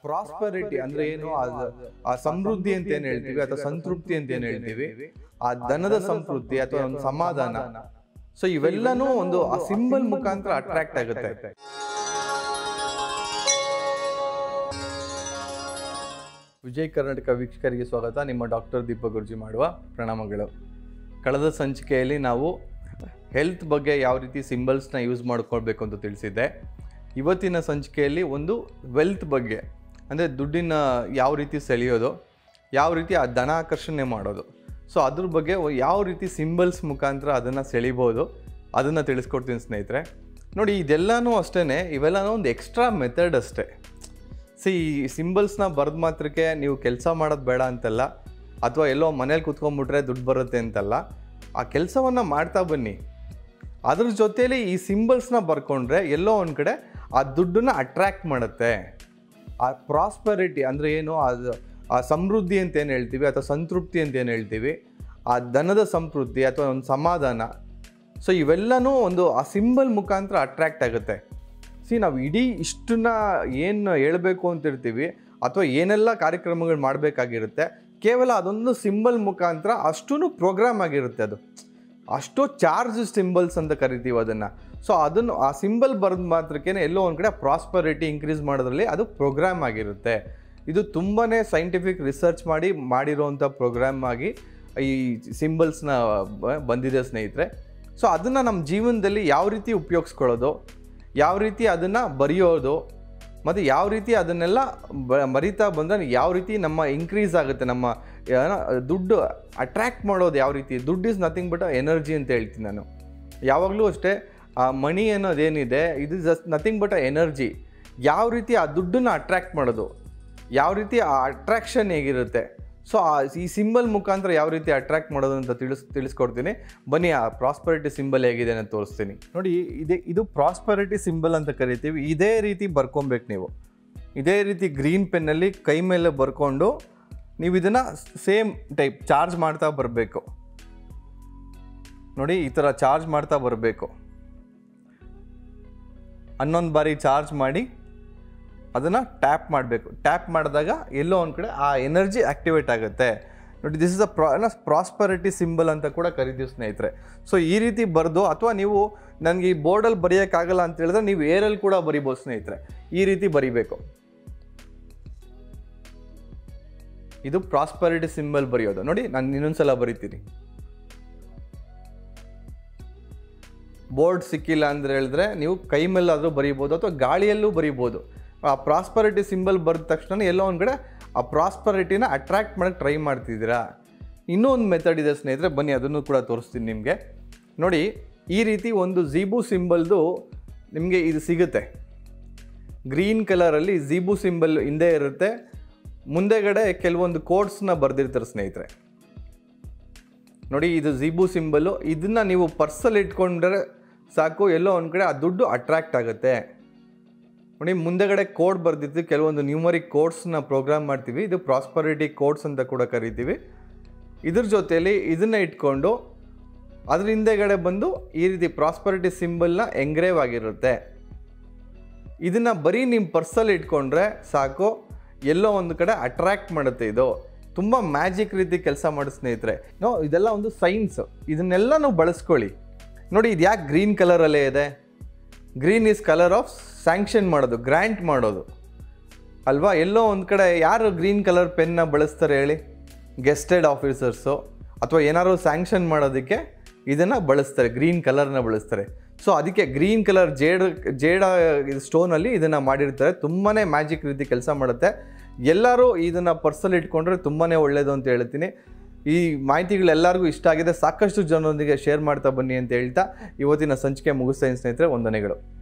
prosperity ಅಂದ್ರೆ ಏನು ಅದು ಆ ಸಮೃದ್ಧಿ ಅಂತ ಏನ್ ಹೇಳ್ತೀವಿ ಅಥವಾ ಸಂತೃಪ್ತಿ ಅಂತ ಏನ್ ಹೇಳ್ತೀವಿ ಆ ಧನದ ಸಂತೃಪ್ತಿ ಅಥವಾ ಒಂದು ಸಮಾಧಾನ ಸೊ ಇವೆಲ್ಲನೂ ಒಂದು ಆ ಸಿಂಬಲ್ ಮುಖಾಂತರ ಅಟ್ರಾಕ್ಟ್ ಆಗುತ್ತೆ ವಿಜಯ್ ಕರ್ನಾಟಕ ವೀಕ್ಷಕರಿಗೆ ಸ್ವಾಗತ ನಿಮ್ಮ ಡಾಕ್ಟರ್ ದೀಪ ಗುರುಜಿ ಮಾಡುವ ಪ್ರಣಾಮಗಳು ಕಳೆದ ಸಂಚಿಕೆಯಲ್ಲಿ ನಾವು ಹೆಲ್ತ್ ಬಗ್ಗೆ ಯಾವ ರೀತಿ ಸಿಂಬಲ್ಸ್ನ ಯೂಸ್ ಮಾಡ್ಕೊಳ್ಬೇಕು ಅಂತ ತಿಳಿಸಿದ್ದೆ ಇವತ್ತಿನ ಸಂಚಿಕೆಯಲ್ಲಿ ಒಂದು ವೆಲ್ತ್ ಬಗ್ಗೆ ಅಂದರೆ ದುಡ್ಡಿನ ಯಾವ ರೀತಿ ಸೆಳೆಯೋದು ಯಾವ ರೀತಿ ಆ ಧನ ಆಕರ್ಷಣೆ ಮಾಡೋದು ಸೊ ಅದ್ರ ಬಗ್ಗೆ ಒ- ಯಾವ ರೀತಿ ಸಿಂಬಲ್ಸ್ ಮುಖಾಂತರ ಅದನ್ನು ಸೆಳಿಬೋದು ಅದನ್ನು ತಿಳಿಸ್ಕೊಡ್ತೀನಿ ಸ್ನೇಹಿತರೆ ನೋಡಿ ಇದೆಲ್ಲನೂ ಅಷ್ಟೇ ಇವೆಲ್ಲನೂ ಒಂದು ಎಕ್ಸ್ಟ್ರಾ ಮೆಥಡ್ ಅಷ್ಟೇ ಸಿ ಈ ಸಿಂಬಲ್ಸ್ನ ಬರೆದ ಮಾತ್ರಕ್ಕೆ ನೀವು ಕೆಲಸ ಮಾಡೋದು ಬೇಡ ಅಂತಲ್ಲ ಅಥವಾ ಎಲ್ಲೋ ಮನೇಲಿ ಕುತ್ಕೊಂಡ್ಬಿಟ್ರೆ ದುಡ್ಡು ಬರುತ್ತೆ ಅಂತಲ್ಲ ಆ ಕೆಲಸವನ್ನು ಮಾಡ್ತಾ ಬನ್ನಿ ಅದ್ರ ಜೊತೆಲಿ ಈ ಸಿಂಬಲ್ಸ್ನ ಬರ್ಕೊಂಡ್ರೆ ಎಲ್ಲೋ ಒಂದು ಕಡೆ ಆ ದುಡ್ಡನ್ನ ಅಟ್ರ್ಯಾಕ್ಟ್ ಮಾಡುತ್ತೆ ಆ ಪ್ರಾಸ್ಪರಿಟಿ ಅಂದರೆ ಏನು ಅದು ಆ ಸಮೃದ್ಧಿ ಅಂತ ಏನು ಹೇಳ್ತೀವಿ ಅಥವಾ ಸಂತೃಪ್ತಿ ಅಂತ ಏನು ಹೇಳ್ತೀವಿ ಆ ಧನದ ಸಂತೃಪ್ತಿ ಅಥವಾ ಒಂದು ಸಮಾಧಾನ ಸೊ ಇವೆಲ್ಲನೂ ಒಂದು ಆ ಸಿಂಬಲ್ ಮುಖಾಂತರ ಅಟ್ರ್ಯಾಕ್ಟ್ ಆಗುತ್ತೆ ಸಿ ನಾವು ಇಡೀ ಇಷ್ಟನ್ನ ಏನು ಹೇಳಬೇಕು ಅಂತಿರ್ತೀವಿ ಅಥವಾ ಏನೆಲ್ಲ ಕಾರ್ಯಕ್ರಮಗಳು ಮಾಡಬೇಕಾಗಿರುತ್ತೆ ಕೇವಲ ಅದೊಂದು ಸಿಂಬಲ್ ಮುಖಾಂತರ ಅಷ್ಟೂ ಪ್ರೋಗ್ರಾಮ್ ಆಗಿರುತ್ತೆ ಅದು ಅಷ್ಟು ಚಾರ್ಜ್ ಸಿಂಬಲ್ಸ್ ಅಂತ ಕರಿತೀವಿ ಅದನ್ನು ಸೊ ಅದನ್ನು ಆ ಸಿಂಬಲ್ ಬರೆದ ಮಾತ್ರಕ್ಕೆ ಎಲ್ಲೋ ಒಂದು ಕಡೆ ಪ್ರಾಸ್ಪರಿಟಿ ಇನ್ಕ್ರೀಸ್ ಮಾಡೋದ್ರಲ್ಲಿ ಅದು ಪ್ರೋಗ್ರಾಮ್ ಆಗಿರುತ್ತೆ ಇದು ತುಂಬಾ ಸೈಂಟಿಫಿಕ್ ರಿಸರ್ಚ್ ಮಾಡಿ ಮಾಡಿರೋವಂಥ ಪ್ರೋಗ್ರಾಮ್ ಆಗಿ ಈ ಸಿಂಬಲ್ಸ್ನ ಬಂದಿದೆ ಸ್ನೇಹಿತರೆ ಸೊ ಅದನ್ನು ನಮ್ಮ ಜೀವನದಲ್ಲಿ ಯಾವ ರೀತಿ ಉಪಯೋಗಿಸ್ಕೊಳ್ಳೋದು ಯಾವ ರೀತಿ ಅದನ್ನು ಬರೆಯೋದು ಮತ್ತು ಯಾವ ರೀತಿ ಅದನ್ನೆಲ್ಲ ಬ ಮರಿತಾ ಬಂದರೆ ಯಾವ ರೀತಿ ನಮ್ಮ ಇನ್ಕ್ರೀಸ್ ಆಗುತ್ತೆ ನಮ್ಮ ಏನೋ ದುಡ್ಡು ಅಟ್ರ್ಯಾಕ್ಟ್ ಮಾಡೋದು ಯಾವ ರೀತಿ ದುಡ್ಡು ಇಸ್ ನಥಿಂಗ್ ಬಟ್ ಎನರ್ಜಿ ಅಂತ ಹೇಳ್ತೀನಿ ನಾನು ಯಾವಾಗಲೂ ಅಷ್ಟೇ ಆ ಮನಿ ಅನ್ನೋದೇನಿದೆ ಇದು ಜಸ್ಟ್ ನಥಿಂಗ್ ಬಟ್ ಎನರ್ಜಿ ಯಾವ ರೀತಿ ಆ ದುಡ್ಡನ್ನು ಅಟ್ರ್ಯಾಕ್ಟ್ ಮಾಡೋದು ಯಾವ ರೀತಿ ಆ ಅಟ್ರಾಕ್ಷನ್ ಹೇಗಿರುತ್ತೆ ಸೊ ಆ ಈ ಸಿಂಬಲ್ ಮುಖಾಂತರ ಯಾವ ರೀತಿ ಅಟ್ರಾಕ್ಟ್ ಮಾಡೋದು ಅಂತ ತಿಳಿಸ್ ತಿಳಿಸ್ಕೊಡ್ತೀನಿ ಬನ್ನಿ ಆ ಪ್ರಾಸ್ಪರಿಟಿ ಸಿಂಬಲ್ ಹೇಗಿದೆ ಅಂತ ತೋರಿಸ್ತೀನಿ ನೋಡಿ ಇದೇ ಇದು ಪ್ರಾಸ್ಪರಿಟಿ ಸಿಂಬಲ್ ಅಂತ ಕರಿತೀವಿ ಇದೇ ರೀತಿ ಬರ್ಕೊಬೇಕು ನೀವು ಇದೇ ರೀತಿ ಗ್ರೀನ್ ಪೆನ್ನಲ್ಲಿ ಕೈ ಮೇಲೆ ಬರ್ಕೊಂಡು ನೀವು ಇದನ್ನು ಸೇಮ್ ಟೈಪ್ ಚಾರ್ಜ್ ಮಾಡ್ತಾ ಬರಬೇಕು ನೋಡಿ ಈ ಥರ ಚಾರ್ಜ್ ಮಾಡ್ತಾ ಬರಬೇಕು ಹನ್ನೊಂದು ಬಾರಿ ಚಾರ್ಜ್ ಮಾಡಿ ಅದನ್ನು ಟ್ಯಾಪ್ ಮಾಡಬೇಕು ಟ್ಯಾಪ್ ಮಾಡಿದಾಗ ಎಲ್ಲೋ ಒಂದು ಕಡೆ ಆ ಎನರ್ಜಿ ಆ್ಯಕ್ಟಿವೇಟ್ ಆಗುತ್ತೆ ನೋಡಿ ದಿಸ್ ಇಸ್ ಅ ಪ್ರಾ ಪ್ರಾಸ್ಪರಿಟಿ ಸಿಂಬಲ್ ಅಂತ ಕೂಡ ಕರಿತೀವಿ ಸ್ನೇಹಿತರೆ ಸೊ ಈ ರೀತಿ ಬರೆದು ಅಥವಾ ನೀವು ನನಗೆ ಈ ಬೋರ್ಡಲ್ಲಿ ಬರೆಯೋಕ್ಕಾಗಲ್ಲ ಅಂತ ಹೇಳಿದ್ರೆ ನೀವು ಏರಲ್ಲಿ ಕೂಡ ಬರಿಬೋದು ಸ್ನೇಹಿತರೆ ಈ ರೀತಿ ಬರಿಬೇಕು ಇದು ಪ್ರಾಸ್ಪರಿಟಿ ಸಿಂಬಲ್ ಬರೆಯೋದು ನೋಡಿ ನಾನು ಇನ್ನೊಂದ್ಸಲ ಬರಿತೀನಿ ಬೋರ್ಡ್ ಸಿಕ್ಕಿಲ್ಲ ಅಂದ್ರೆ ಹೇಳಿದ್ರೆ ನೀವು ಕೈ ಮೇಲಾದರೂ ಬರೀಬೋದು ಅಥವಾ ಗಾಳಿಯಲ್ಲೂ ಬರೀಬೋದು ಆ ಪ್ರಾಸ್ಪರಿಟಿ ಸಿಂಬಲ್ ಬರೆದ ತಕ್ಷಣ ಎಲ್ಲೋ ಒಂದು ಕಡೆ ಆ ಪ್ರಾಸ್ಪರಿಟಿನ ಅಟ್ರ್ಯಾಕ್ಟ್ ಮಾಡೋಕ್ಕೆ ಟ್ರೈ ಮಾಡ್ತಿದ್ದೀರಾ ಇನ್ನೂ ಒಂದು ಮೆಥಡ್ ಇದೆ ಸ್ನೇಹಿತರೆ ಬನ್ನಿ ಅದನ್ನು ಕೂಡ ತೋರಿಸ್ತೀನಿ ನಿಮಗೆ ನೋಡಿ ಈ ರೀತಿ ಒಂದು ಝೀಬು ಸಿಂಬಲ್ದು ನಿಮಗೆ ಇದು ಸಿಗುತ್ತೆ ಗ್ರೀನ್ ಕಲರಲ್ಲಿ ಝೀಬು ಸಿಂಬಲ್ ಹಿಂದೆ ಇರುತ್ತೆ ಮುಂದೆಗಡೆ ಕೆಲವೊಂದು ಕೋಡ್ಸ್ನ ಬರೆದಿರ್ತಾರೆ ಸ್ನೇಹಿತರೆ ನೋಡಿ ಇದು ಝೀಬು ಸಿಂಬಲ್ಲು ಇದನ್ನು ನೀವು ಪರ್ಸಲ್ಲಿ ಇಟ್ಕೊಂಡ್ರೆ ಸಾಕು ಎಲ್ಲೋ ಒಂದು ಕಡೆ ಆ ದುಡ್ಡು ಅಟ್ರ್ಯಾಕ್ಟ್ ಆಗುತ್ತೆ ನೋಡಿ ಮುಂದೆಗಡೆ ಕೋಡ್ ಬರ್ದಿರ್ತೀವಿ ಕೆಲವೊಂದು ನ್ಯೂಮರಿಕ್ ಕೋಡ್ಸ್ನ ಪ್ರೋಗ್ರಾಮ್ ಮಾಡ್ತೀವಿ ಇದು ಪ್ರಾಸ್ಪರಿಟಿ ಕೋಡ್ಸ್ ಅಂತ ಕೂಡ ಕರಿತೀವಿ ಇದ್ರ ಜೊತೆಯಲ್ಲಿ ಇದನ್ನು ಇಟ್ಕೊಂಡು ಅದ್ರ ಹಿಂದೆಗಡೆ ಬಂದು ಈ ರೀತಿ ಪ್ರಾಸ್ಪರಿಟಿ ಸಿಂಬಲ್ನ ಎಂಗ್ರೇವ್ ಆಗಿರುತ್ತೆ ಇದನ್ನು ಬರೀ ನಿಮ್ಮ ಪರ್ಸಲ್ಲಿ ಇಟ್ಕೊಂಡ್ರೆ ಸಾಕು ಎಲ್ಲೋ ಒಂದು ಕಡೆ ಅಟ್ರ್ಯಾಕ್ಟ್ ಮಾಡುತ್ತೆ ಇದು ತುಂಬ ಮ್ಯಾಜಿಕ್ ರೀತಿ ಕೆಲಸ ಮಾಡೋ ಸ್ನೇಹಿತರೆ ನೋ ಇದೆಲ್ಲ ಒಂದು ಸೈನ್ಸ್ ಇದನ್ನೆಲ್ಲ ನಾವು ಬಳಸ್ಕೊಳ್ಳಿ ನೋಡಿ ಇದು ಯಾಕೆ ಗ್ರೀನ್ ಕಲರಲ್ಲೇ ಇದೆ green is colour of sanction ಮಾಡೋದು ಗ್ರ್ಯಾಂಟ್ ಮಾಡೋದು ಅಲ್ವಾ ಎಲ್ಲೋ ಒಂದು ಕಡೆ ಯಾರು ಗ್ರೀನ್ ಕಲರ್ ಪೆನ್ನ ಬಳಸ್ತಾರೆ ಹೇಳಿ ಗೆಸ್ಟೆಡ್ ಆಫೀಸರ್ಸು ಅಥವಾ ಏನಾದ್ರು ಸ್ಯಾಂಕ್ಷನ್ ಮಾಡೋದಕ್ಕೆ ಇದನ್ನು ಬಳಸ್ತಾರೆ ಗ್ರೀನ್ ಕಲರ್ನ ಬಳಸ್ತಾರೆ ಸೊ ಅದಕ್ಕೆ ಗ್ರೀನ್ ಕಲರ್ ಜೇಡ ಜೇಡ ಸ್ಟೋನಲ್ಲಿ ಇದನ್ನು ಮಾಡಿರ್ತಾರೆ ತುಂಬಾ ಮ್ಯಾಜಿಕ್ ರೀತಿ ಕೆಲಸ ಮಾಡುತ್ತೆ ಎಲ್ಲರೂ ಇದನ್ನು ಪರ್ಸಲ್ಲಿ ಇಟ್ಕೊಂಡ್ರೆ ತುಂಬಾ ಒಳ್ಳೆಯದು ಅಂತ ಹೇಳ್ತೀನಿ ಈ ಮಾಹಿತಿಗಳೆಲ್ಲರಿಗೂ ಇಷ್ಟ ಆಗಿದೆ ಸಾಕಷ್ಟು ಜನರೊಂದಿಗೆ ಶೇರ್ ಮಾಡ್ತಾ ಬನ್ನಿ ಅಂತ ಹೇಳ್ತಾ ಇವತ್ತಿನ ಸಂಚಿಕೆ ಮುಗಿಸ್ತಾ ಇದ್ದೀನಿ ಸ್ನೇಹಿತರೆ ವಂದನೆಗಳು